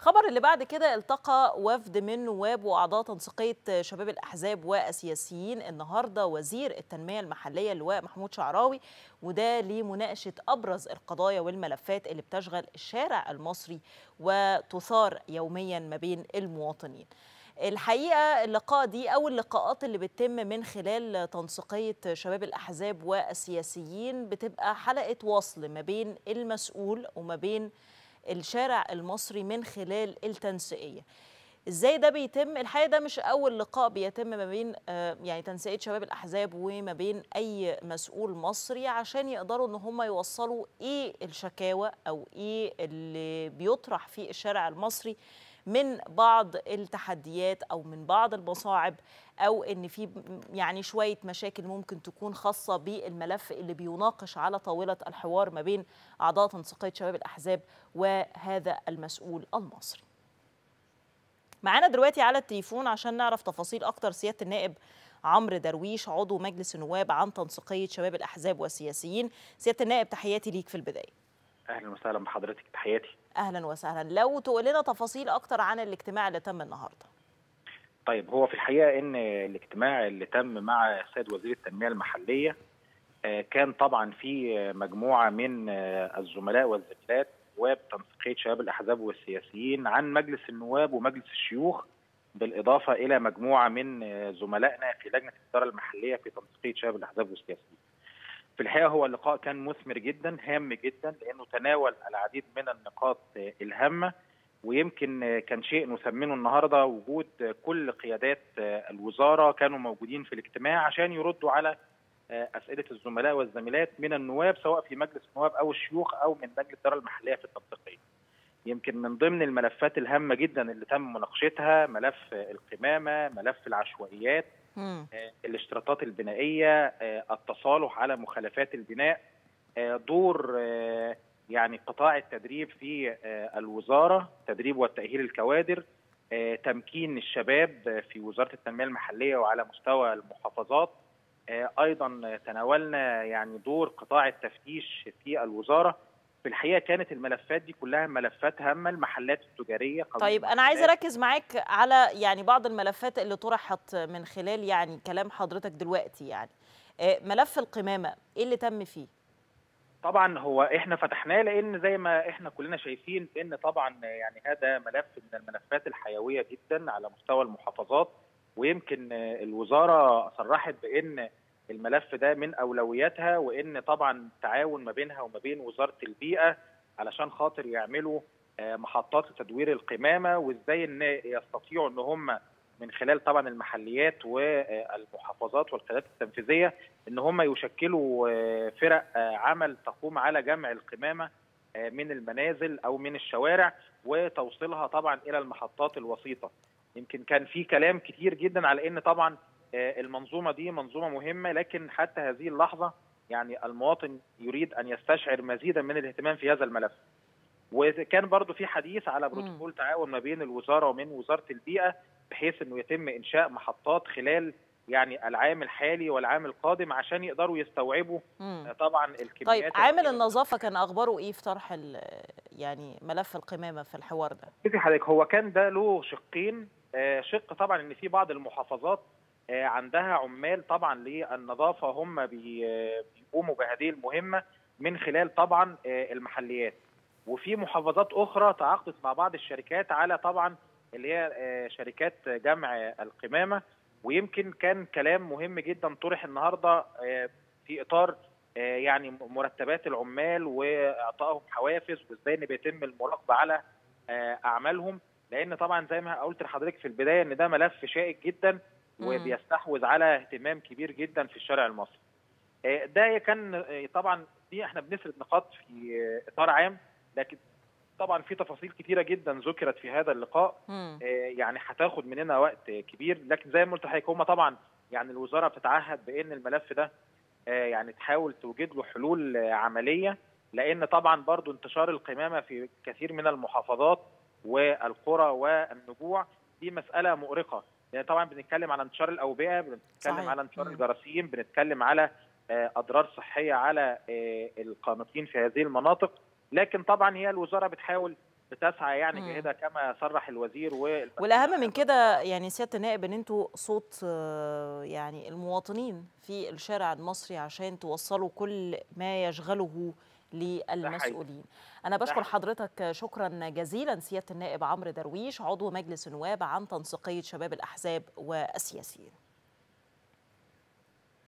الخبر اللي بعد كده التقى وفد من نواب واعضاء تنسيقيه شباب الاحزاب والسياسيين النهارده وزير التنميه المحليه اللواء محمود شعراوي وده لمناقشه ابرز القضايا والملفات اللي بتشغل الشارع المصري وتثار يوميا ما بين المواطنين. الحقيقه اللقاء دي او اللقاءات اللي بتتم من خلال تنسيقيه شباب الاحزاب والسياسيين بتبقى حلقه وصل ما بين المسؤول وما بين الشارع المصري من خلال التنسيقيه ازاي ده بيتم الحقيقه ده مش اول لقاء بيتم ما بين يعني تنسيقيه شباب الاحزاب وما بين اي مسؤول مصري عشان يقدروا ان هم يوصلوا ايه الشكاوى او ايه اللي بيطرح في الشارع المصري من بعض التحديات او من بعض المصاعب او ان في يعني شويه مشاكل ممكن تكون خاصه بالملف اللي بيناقش على طاوله الحوار ما بين اعضاء تنسيقيه شباب الاحزاب وهذا المسؤول المصري. معانا دلوقتي على التليفون عشان نعرف تفاصيل اكتر سياده النائب عمرو درويش عضو مجلس النواب عن تنسيقيه شباب الاحزاب والسياسيين. سياده النائب تحياتي ليك في البدايه. اهلا وسهلا بحضرتك تحياتي. اهلا وسهلا لو تقول لنا تفاصيل اكتر عن الاجتماع اللي تم النهارده طيب هو في الحقيقه ان الاجتماع اللي تم مع السيد وزير التنميه المحليه كان طبعا في مجموعه من الزملاء والزميلات نواب تنسيقيه شباب الاحزاب والسياسيين عن مجلس النواب ومجلس الشيوخ بالاضافه الى مجموعه من زملائنا في لجنه الاداره المحليه في تنسيقيه شباب الاحزاب والسياسيين. في الحقيقه هو اللقاء كان مثمر جدا هام جدا لانه تناول العديد من النقاط الهامه ويمكن كان شيء نثمنه النهارده وجود كل قيادات الوزاره كانوا موجودين في الاجتماع عشان يردوا على اسئله الزملاء والزميلات من النواب سواء في مجلس النواب او الشيوخ او من لجنه الاداره المحليه في التنسيقيه. يمكن من ضمن الملفات الهامه جدا اللي تم مناقشتها ملف القمامه، ملف العشوائيات، الاشتراطات البنائيه التصالح على مخالفات البناء دور يعني قطاع التدريب في الوزاره تدريب والتاهيل الكوادر تمكين الشباب في وزاره التنميه المحليه وعلى مستوى المحافظات ايضا تناولنا يعني دور قطاع التفتيش في الوزاره في الحقيقه كانت الملفات دي كلها ملفات هامه المحلات التجاريه طيب انا عايزه اركز معاك على يعني بعض الملفات اللي طرحت من خلال يعني كلام حضرتك دلوقتي يعني ملف القمامه ايه اللي تم فيه طبعا هو احنا فتحناه لان زي ما احنا كلنا شايفين ان طبعا يعني هذا ملف من الملفات الحيويه جدا على مستوى المحافظات ويمكن الوزاره صرحت بان الملف ده من اولوياتها وان طبعا التعاون ما بينها وما بين وزاره البيئه علشان خاطر يعملوا محطات لتدوير القمامه وازاي ان يستطيعوا ان هم من خلال طبعا المحليات والمحافظات والقيادات التنفيذيه ان هم يشكلوا فرق عمل تقوم على جمع القمامه من المنازل او من الشوارع وتوصيلها طبعا الى المحطات الوسيطه. يمكن كان في كلام كتير جدا على ان طبعا المنظومه دي منظومه مهمه لكن حتى هذه اللحظه يعني المواطن يريد ان يستشعر مزيدا من الاهتمام في هذا الملف. وكان برضو في حديث على بروتوكول تعاون ما بين الوزاره ومن وزاره البيئه بحيث انه يتم انشاء محطات خلال يعني العام الحالي والعام القادم عشان يقدروا يستوعبوا مم. طبعا الكميات طيب عامل النظافه كان اخباره ايه في طرح يعني ملف القمامه في الحوار ده؟ شوفي حضرتك هو كان ده له شقين شق طبعا ان في بعض المحافظات عندها عمال طبعا للنظافه هم بيقوموا بهذه المهمه من خلال طبعا المحليات وفي محافظات اخرى تعاقدت مع بعض الشركات على طبعا اللي هي شركات جمع القمامه ويمكن كان كلام مهم جدا طرح النهارده في اطار يعني مرتبات العمال واعطائهم حوافز وازاي ان بيتم المراقبه على اعمالهم لان طبعا زي ما قلت لحضرتك في البدايه ان ده ملف شائك جدا وبيستحوذ على اهتمام كبير جدا في الشارع المصري. ده كان طبعا دي احنا بنسرد نقاط في اطار عام لكن طبعا في تفاصيل كتيره جدا ذكرت في هذا اللقاء آه يعني هتاخد مننا وقت كبير لكن زي ما قلت لحضرتك هم طبعا يعني الوزاره بتتعهد بان الملف ده آه يعني تحاول توجد له حلول آه عمليه لان طبعا برضو انتشار القمامه في كثير من المحافظات والقرى والنجوع دي مساله مؤرقه لان طبعا بنتكلم على انتشار الاوبئه بنتكلم صحيح. على انتشار الجراثيم بنتكلم على اضرار صحيه على القانطين في هذه المناطق لكن طبعا هي الوزاره بتحاول بتسعى يعني جاهده كما صرح الوزير والاهم من كده يعني سياده النائب ان انتوا صوت يعني المواطنين في الشارع المصري عشان توصلوا كل ما يشغله للمسؤولين انا بشكر حضرتك شكرا جزيلا سياده النائب عمرو درويش عضو مجلس النواب عن تنسيقيه شباب الاحزاب والسياسيين